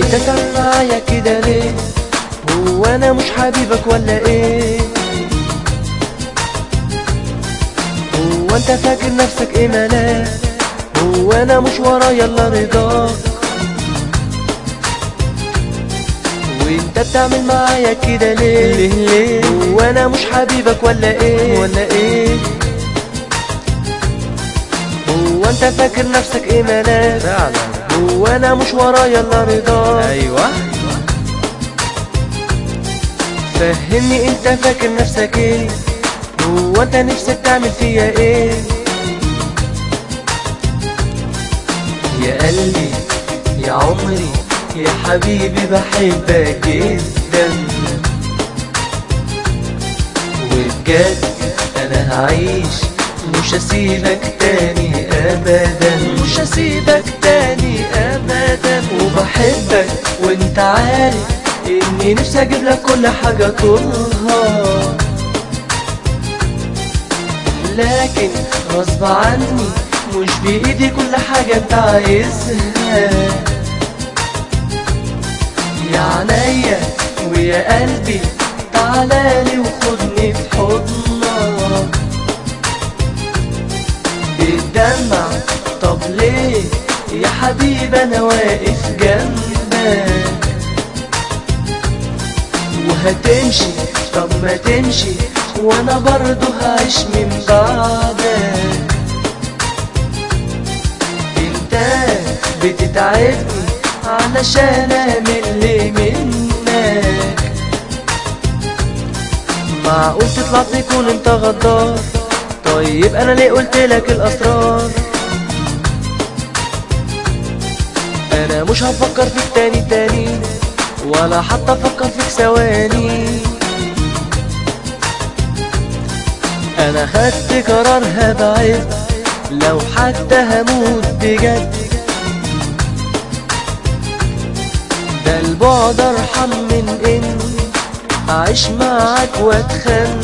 انت تعمل معايا كده ليه هو انا مش حبيبك ولا ايه هو انت فاكر نفسك ايه ملاك هو انا مش ورايا الا رضاك وانت بتعمل معايا كده ليه ليه ليه هو انا مش حبيبك ولا ايه ولا ايه هو انت فاكر نفسك ايه ملاك فعلا هو انا مش ورايا الا رضاك ايوه فهمني انت فاكر نفسك ايه هو انت نفسك تعمل فيا ايه يا قلبي يا عمري يا حبيبي بحبك جدا وبجد انا هعيش مش هسيبك تاني ابدا مش هسيبك تاني ابدا وبحبك وانت عارف اني نفسي اجيب لك كل حاجة طولها لكن غصب عني مش بايدي كل حاجة انت عايزها يا عينيا ويا قلبي تعالالي وخدني في حضنك بتدمع طب ليه يا حبيبي انا واقف جنبك وهتمشي طب ما تمشي وانا برضه هعيش من بعدك انت بتتعبني علشان امل منك معقول تطلع تكون انت غدار طيب انا ليه قلت لك الاسرار انا مش هفكر فيك تاني تاني ولا حتى افكر فيك ثواني انا خدت قرار هبعد لو حتى هموت بجد ده البعد ارحم من ان اعيش معاك واتخن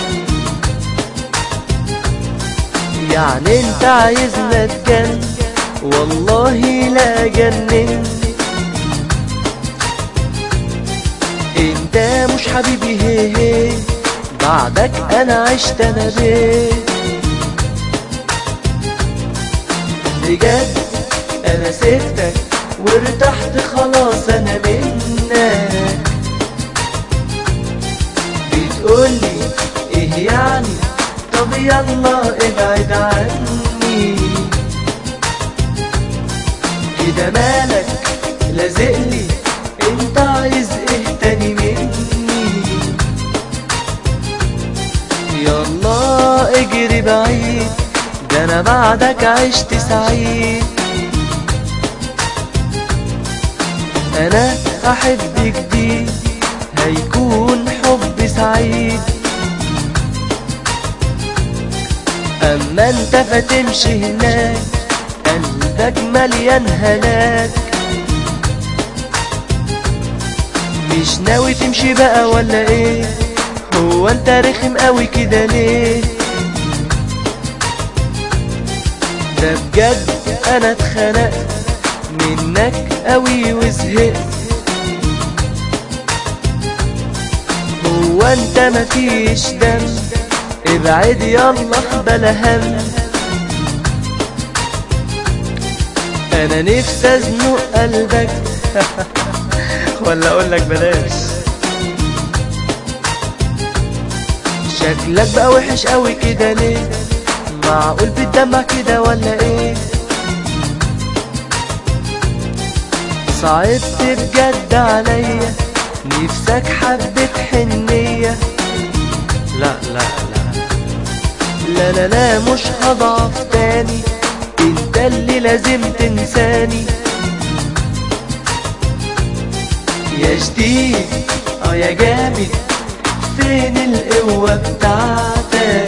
يعني انت عايزنا اتجن والله لا جنن انت مش حبيبي هي هي بعدك انا عشت انا بيه بجد انا سبتك وارتحت خلاص انا منك بتقولي ايه يعني طب يلا ابعد عني كده مالك لازقلي انت عايز ايه تاني مني يلا اجري بعيد ده انا بعدك عشت سعيد انا احب جديد هيكون حب سعيد اما انت فتمشي هناك قلبك مليان هلاك مش ناوي تمشي بقى ولا ايه هو انت رخم قوي كده ليه ده بجد انا اتخنقت منك قوي وزهقت هو انت مفيش دم ابعد يلا بلا هم انا نفسي ازنق قلبك ولا اقول لك بلاش شكلك بقى وحش قوي كده ليه معقول بتدمع كده ولا ايه صعبت بجد عليا نفسك حبة حنية لا لا لا لا لا لا مش هضعف تاني انت اللي لازم تنساني يا جديد اه يا جامد فين القوة بتاعتك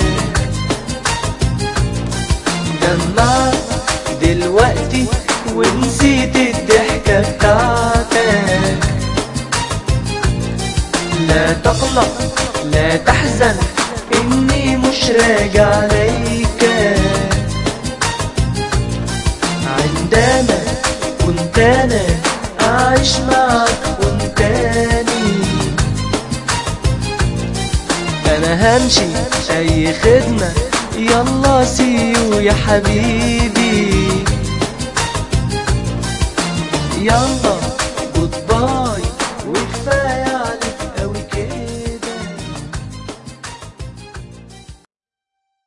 دمعت دلوقتي ونسيت الضحكة بتاعتك لا تقلق لا تحزن اني مش راجع ليك عندما كنت انا هعيش معاك كون تاني انا همشي اي خدمة يلا سيو يا حبيبي يلا